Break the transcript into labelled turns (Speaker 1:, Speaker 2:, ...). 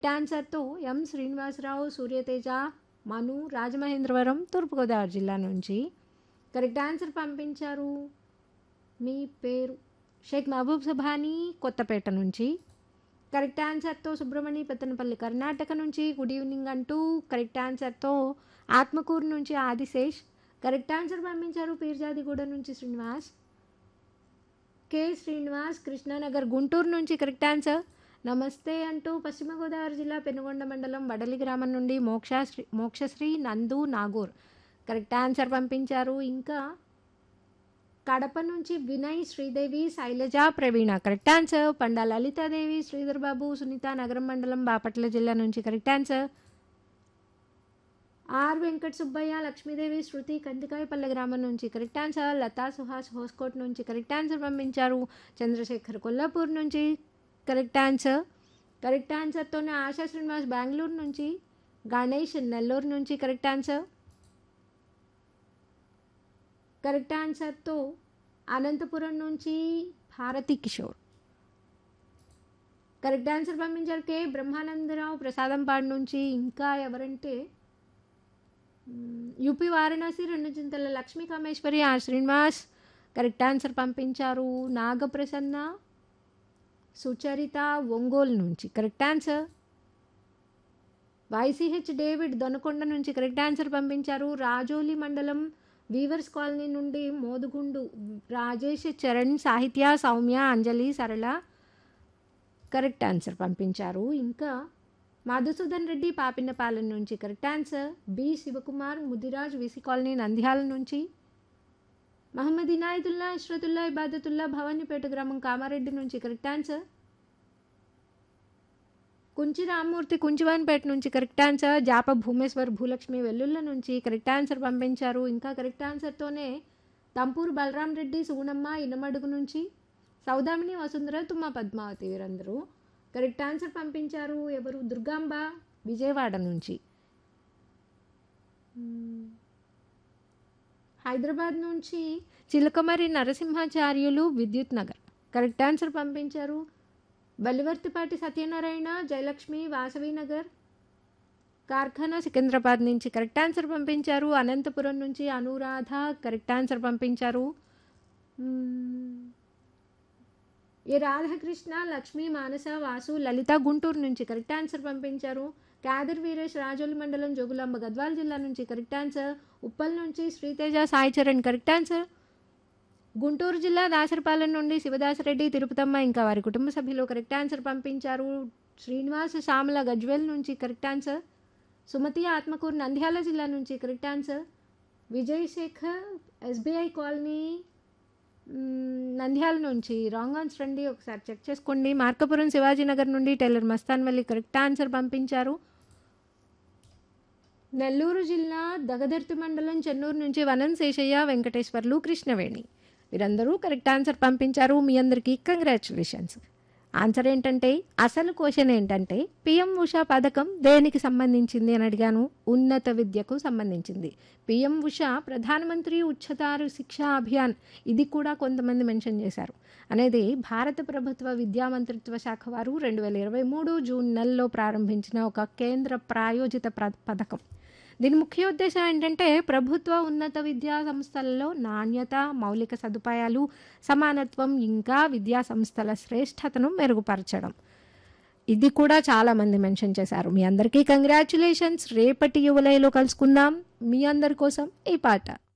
Speaker 1: ఆన్సర్తో ఎం శ్రీనివాసరావు సూర్యతేజ మను రాజమహేంద్రవరం తూర్పుగోదావరి జిల్లా నుంచి కరెక్ట్ ఆన్సర్ పంపించారు మీ పేరు షేక్ మహబూబ్ సభానీ కొత్తపేట నుంచి కరెక్ట్ ఆన్సర్తో సుబ్రహ్మణ్య పెత్తనపల్లి కర్ణాటక నుంచి గుడ్ ఈవినింగ్ అంటూ కరెక్ట్ ఆన్సర్తో ఆత్మకూరు నుంచి ఆదిశేష్ కరెక్ట్ ఆన్సర్ పంపించారు పీర్జాదిగూడ నుంచి శ్రీనివాస్ కె శ్రీనివాస్ కృష్ణానగర్ గుంటూరు నుంచి కరెక్ట్ ఆన్సర్ నమస్తే అంటూ పశ్చిమ గోదావరి జిల్లా పెనుగొండ మండలం వడలి గ్రామం నుండి మోక్షశ్రీ మోక్షశ్రీ నందు నాగూర్ కరెక్ట్ ఆన్సర్ పంపించారు ఇంకా కడప నుంచి వినయ్ శ్రీదేవి శైలజ ప్రవీణ కరెక్ట్ ఆన్సర్ పండా లలితాదేవి శ్రీధర్ బాబు సునీత నగరం మండలం బాపట్ల జిల్లా నుంచి correct answer R Venkata Subbaiah Lakshmidevi Shruti Kandikayapalle గ్రామం నుంచి కరెక్ట్ ఆన్సర్ లతా సుహాస్ హోస్కోట్ నుంచి కరెక్ట్ ఆన్సర్ పంపించారు చంద్రశేఖర్ కొల్లాపూర్ నుంచి కరెక్ట్ ఆన్సర్ కరెక్ట్ ఆన్సర్తోనే ఆశా శ్రీనివాస్ బెంగళూరు నుంచి గణేష్ నెల్లూరు నుంచి కరెక్ట్ ఆన్సర్ కరెక్ట్ ఆన్సర్తో అనంతపురం నుంచి భారతి కిషోర్ కరెక్ట్ ఆన్సర్ పంపించారు కే బ్రహ్మానందరావు ప్రసాదంపాడు నుంచి ఇంకా ఎవరంటే మ్, యూపీ వారణాసి రెండు Chintala Lakshmi Kameswari R Srinivas correct answer పంపించారు నాగప్రసన్న సుచరిత ఒంగోలు నుంచి correct answer Y C H David Donakonda నుంచి కరెక్ట్ ఆన్సర్ పంపించారు రాజోలి మండలం వీవర్స్ కాలనీ నుండి మోదుగుండు రాజేష్ చరణ్ సాహిత్య సౌమ్య అంజలి సరళ కరెక్ట్ ఆన్సర్ పంపించారు ఇంకా మధుసూదన్ రెడ్డి పాపిన్నపాలెం నుంచి correct answer B Sivakumar Mudiraj V C colony Nandyal నుంచి మహమ్మద్ ఇనాయతుల్లా ఇష్రతుల్లా ఇబాదతుల్లా భవానీపేట గ్రామం కామారెడ్డి నుంచి కరెక్ట్ ఆన్సర్ కుంచి రామ్మూర్తి కుంచివాన్పేట నుంచి కరెక్ట్ ఆన్సర్ జాప భూమేశ్వర్ భూలక్ష్మి వెల్లుల్ల నుంచి కరెక్ట్ ఆన్సర్ పంపించారు ఇంకా కరెక్ట్ ఆన్సర్తోనే తంపూరు బలరాం రెడ్డి సుగుణమ్మ ఇనమడుగు నుంచి సౌదామిని వసుంధర తుమ్మ పద్మావతి వీరందరూ కరెక్ట్ ఆన్సర్ పంపించారు ఎవరు దుర్గాంబ విజయవాడ నుంచి మ్మ్. హైదరాబాద్ నుంచి చిలకమరి నరసింహాచార్యులు విద్యుత్ నగర్ కరెక్ట్ ఆన్సర్ పంపించారు బలివర్తిపాటి సత్యనారాయణ జయలక్ష్మి వాసవి నగర్ కార్ఖానా సికింద్రాబాద్ నుంచి కరెక్ట్ ఆన్సర్ పంపించారు అనంతపురం నుంచి అనురాధ కరెక్ట్ ఆన్సర్ పంపించారు మ్మ్. ఏ రాధాకృష్ణ లక్ష్మి మానస వాసు లలిత గుంటూరు నుంచి కరెక్ట్ ఆన్సర్ పంపించారు కాదర్ వీరేష్ రాజోలి మండలం జోగులాంబ గద్వాల జిల్లా నుంచి కరెక్ట్ ఆన్సర్ ఉప్పల్ నుంచి శ్రీతేజ సాయి చరణ్ కరెక్ట్ ఆన్సర్ గుంటూరు జిల్లా దాసరపాలెం నుండి శివదాసరెడ్డి తిరుపతమ్మ ఇంకా వారి కుటుంబ సభ్యులు కరెక్ట్ ఆన్సర్ పంపించారు శ్రీనివాస శ్యామల గజ్వేల్ నుంచి కరెక్ట్ ఆన్సర్ సుమతి ఆత్మకూరు నంద్యాల జిల్లా నుంచి correct answer Vijay Sekhar SBI colony మ్మ్, నంద్యాల నుంచి రాంగ్ ఆన్సర్ అండి ఒకసారి చెక్ చేసుకోండి మార్కపురం శివాజీనగర్ నుండి tailor Mastan Valli correct answer పంపించారు నెల్లూరు జిల్లా దగదర్తి మండలం చెన్నూరు నుంచి వనం శేషయ్య వెంకటేశ్వర్లు కృష్ణవేణి వీరందరూ కరెక్ట్ ఆన్సర్ పంపించారు మీ అందరికీ కంగ్రాచులేషన్స్ ఆన్సర్ ఏంటంటే అసలు క్వశ్చన్ ఏంటంటే పిఎం ఉషా పథకం దేనికి సంబంధించింది అని అడిగాను ఉన్నత విద్యకు సంబంధించింది పిఎం ఉషా ప్రధానమంత్రి ఉच्चतर శిక్షా అభియాన్ ఇది కూడా కొంతమంది మెన్షన్ చేశారు అనేది భారత ప్రభుత్వ విద్యా మంత్రిత్వ శాఖ వారు రెండు వేల ఇరవై మూడు జూన్ నెలలో ప్రారంభించిన ఒక కేంద్ర ప్రాయోజిత ప్ర పథకం దీని ముఖ్య ఉద్దేశం ఏంటంటే ప్రభుత్వ ఉన్నత విద్యా సంస్థలలో నాణ్యత మౌలిక సదుపాయాలు సమానత్వం ఇంకా విద్యా సంస్థల శ్రేష్టతను మెరుగుపరచడం ఇది కూడా చాలామంది మెన్షన్ చేశారు మీ అందరికీ కంగ్రాచులేషన్స్ రేపటి యువలయలో కలుసుకుందాం మీ అందరి కోసం ఈ పాట